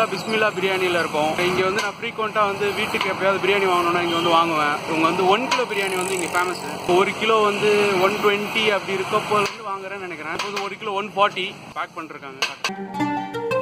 ஃபுல்லா பிஸ்மில்லா பிரியாணியில இருக்கும் இங்க வந்து நான் ஃப்ரீக்வெண்டா வந்து வீட்டுக்கு எப்பயாவது பிரியாணி வாங்கணும்னா இங்க வந்து வாங்குவேன் இவங்க வந்து ஒன் கிலோ பிரியாணி வந்து இங்க ஃபேமஸ் ஒரு கிலோ வந்து ஒன் டுவெண்ட்டி அப்படி இருக்கப்போ வந்து வாங்குறேன்னு நினைக்கிறேன் இப்போது ஒரு கிலோ ஒன் ஃபார்ட்டி பேக் பண்ணிருக்காங்க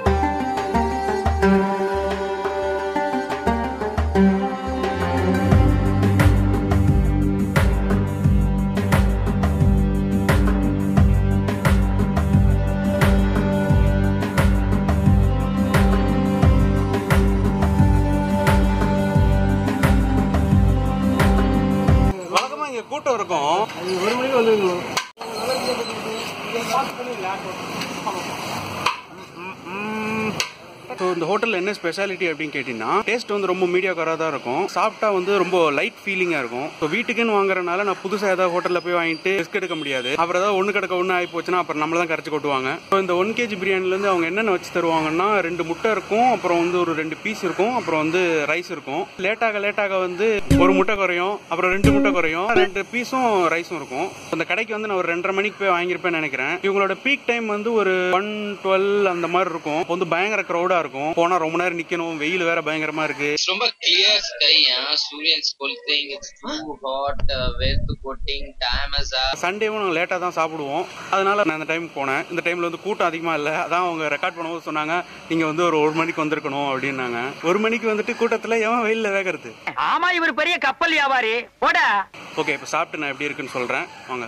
வழக்கமா இங்க கூட்டம் இருக்கும் ஒரு மணிக்கு வந்து ஸோ இந்த ஹோட்டல்ல என்ன ஸ்பெஷாலிட்டி அப்படின்னு கேட்டீங்கன்னா டேஸ்ட் வந்து ரொம்ப மீடியாக்காராக தான் இருக்கும் சாப்பிட்டா வந்து ரொம்ப லைட் ஃபீலிங்காக இருக்கும் ஸோ வீட்டுக்குன்னு வாங்குறதுனால நான் புதுசாக ஏதாவது ஹோட்டலில் போய் வாங்கிட்டு ரிஸ்க் எடுக்க முடியாது அப்புறம் ஏதாவது ஒன்று கிடக்க ஒன்று ஆகி போச்சுன்னா அப்புறம் நம்மள தான் கரைச்சி கொட்டுவாங்க ஸோ இந்த ஒன் கேஜி பிரியாணிலேருந்து அவங்க என்னென்ன வச்சு தருவாங்கன்னா ரெண்டு முட்டை இருக்கும் அப்புறம் வந்து ஒரு ரெண்டு பீஸ் இருக்கும் அப்புறம் வந்து ரைஸ் இருக்கும் லேட்டாக லேட்டாக வந்து ஒரு முட்டை குறையும் அப்புறம் ரெண்டு முட்டை குறையும் ரெண்டு பீஸும் ரைஸும் இருக்கும் அந்த கடைக்கு வந்து நான் ஒரு ரெண்டரை மணிக்கு போய் வாங்கியிருப்பேன்னு நினைக்கிறேன் இவங்களோட பீக் டைம் வந்து ஒரு ஒன் டுவெல் அந்த மாதிரி இருக்கும் அப்போ வந்து பயங்கர க்ரௌடா இருக்கும் போனா ரொம்ப நேரம் நிக்கணும் வெயில் வேற பயங்கரமா இருக்கு ரொம்ப கிளியர் ஸ்கை சூரியன் ஸ்கொல்டிங் இட்ஸ் டூ ஹாட் வேர்த்து கோட்டிங் டேமஸா சண்டேவும் நாங்கள் லேட்டாக தான் சாப்பிடுவோம் அதனால நான் அந்த டைம் போனேன் இந்த டைம்ல வந்து கூட்டம் அதிகமா இல்லை அதான் அவங்க ரெக்கார்ட் பண்ணும்போது சொன்னாங்க நீங்க வந்து ஒரு ஒரு மணிக்கு வந்திருக்கணும் அப்படின்னாங்க ஒரு மணிக்கு வந்துட்டு கூட்டத்துல எவன் வெயில்ல வேகிறது ஆமா இவர் பெரிய கப்பல் வியாபாரி போடா ஓகே இப்போ சாப்பிட்டு நான் எப்படி இருக்குன்னு சொல்றேன் வாங்க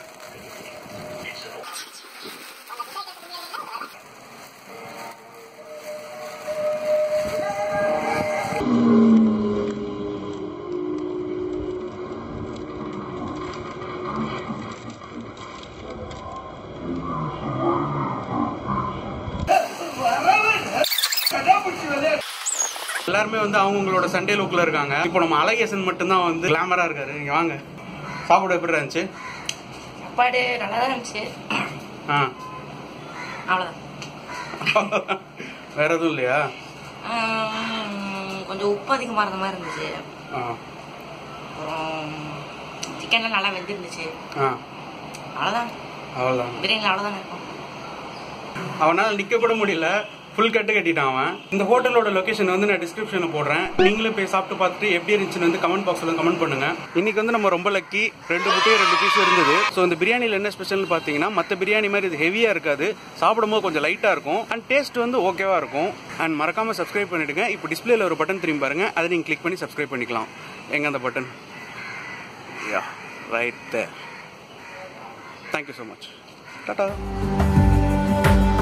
எல்லாருமே வந்து அவங்களோட சண்டே லுக்ல இருக்காங்க இப்போ நம்ம அழகேசன் மட்டும்தான் வந்து கிளாமரா இருக்காரு இங்க வாங்க சாப்பிட எப்படி இருந்துச்சு சாப்பாடு நல்லா தான் இருந்துச்சு ஆ அவ்வளோதான் வேற எதுவும் இல்லையா உம், கொஞ்சம் உப்பு அதிகமாக இருந்த மாதிரி இருந்துச்சு ஆ அப்புறம் சிக்கன்லாம் நல்லா வெந்திருந்துச்சு ஆ அவ்வளோதான் அவ்வளோதான் பிரியாணியில் அவ்வளோதான் இருக்கும் அவனால நிக்க கூட முடியல ஃபுல் கட்டு கட்டிட்டான் அவன் இந்த ஹோட்டலோட லொகேஷன் வந்து நான் டிஸ்கிரிப்ஷன்ல போடுறேன் நீங்களும் போய் சாப்பிட்டு பார்த்துட்டு எப்படி இருந்துச்சுன்னு வந்து கமெண்ட் பாக்ஸ்ல கமெண்ட் பண்ணுங்க இன்னைக்கு வந்து நம்ம ரொம்ப லக்கி ரெண்டு முட்டையும் ரெண்டு பீஸ் இருந்தது ஸோ இந்த பிரியாணியில் என்ன ஸ்பெஷல்னு பார்த்தீங்கன்னா மற்ற பிரியாணி மாதிரி இது ஹெவியா இருக்காது சாப்பிடும்போது கொஞ்சம் லைட்டா இருக்கும் அண்ட் டேஸ்ட் வந்து ஓகேவா இருக்கும் அண்ட் மறக்காம சப்ஸ்கிரைப் பண்ணிடுங்க இப்போ டிஸ்பிளேல ஒரு பட்டன் திரும்பி பாருங்க அதை நீங்க கிளிக் பண்ணி சப்ஸ்கிரைப் பண்ணிக்கலாம் எங்க அந்த button yeah right thank you so much Tata